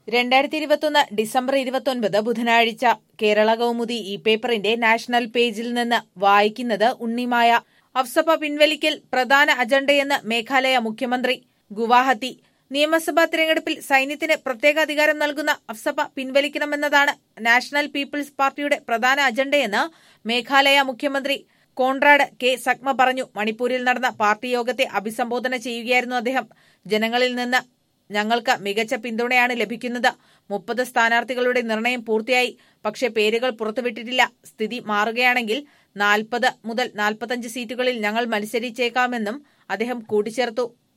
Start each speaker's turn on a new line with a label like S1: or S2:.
S1: രണ്ടായിരത്തി ഇരുപത്തൊന്ന് ഡിസംബർ ഇരുപത്തൊൻപത് ബുധനാഴ്ച കേരള കൗമുദി ഈ പേപ്പറിന്റെ നാഷണൽ പേജിൽ നിന്ന് വായിക്കുന്നത് ഉണ്ണിമായ അഫ്സപ പിൻവലിക്കൽ പ്രധാന അജണ്ടയെന്ന് മേഘാലയ മുഖ്യമന്ത്രി ഗുവാഹത്തി നിയമസഭാ തിരഞ്ഞെടുപ്പിൽ സൈന്യത്തിന് പ്രത്യേക അധികാരം നൽകുന്ന അഫ്സപ പിൻവലിക്കണമെന്നതാണ് നാഷണൽ പീപ്പിൾസ് പാർട്ടിയുടെ പ്രധാന അജണ്ടയെന്ന് മേഘാലയ മുഖ്യമന്ത്രി കോൺറാഡ് കെ സഗ്മ പറഞ്ഞു മണിപ്പൂരിൽ നടന്ന പാർട്ടി യോഗത്തെ അഭിസംബോധന ചെയ്യുകയായിരുന്നു അദ്ദേഹം ജനങ്ങളിൽ നിന്ന് ഞങ്ങൾക്ക് മികച്ച പിന്തുണയാണ് ലഭിക്കുന്നത് മുപ്പത് സ്ഥാനാർത്ഥികളുടെ നിർണയം പൂർത്തിയായി പക്ഷേ പേരുകൾ പുറത്തുവിട്ടിട്ടില്ല സ്ഥിതി മാറുകയാണെങ്കിൽ നാൽപ്പത് മുതൽ നാൽപ്പത്തഞ്ച് സീറ്റുകളിൽ ഞങ്ങൾ മത്സരിച്ചേക്കാമെന്നും അദ്ദേഹം കൂട്ടിച്ചേർത്തു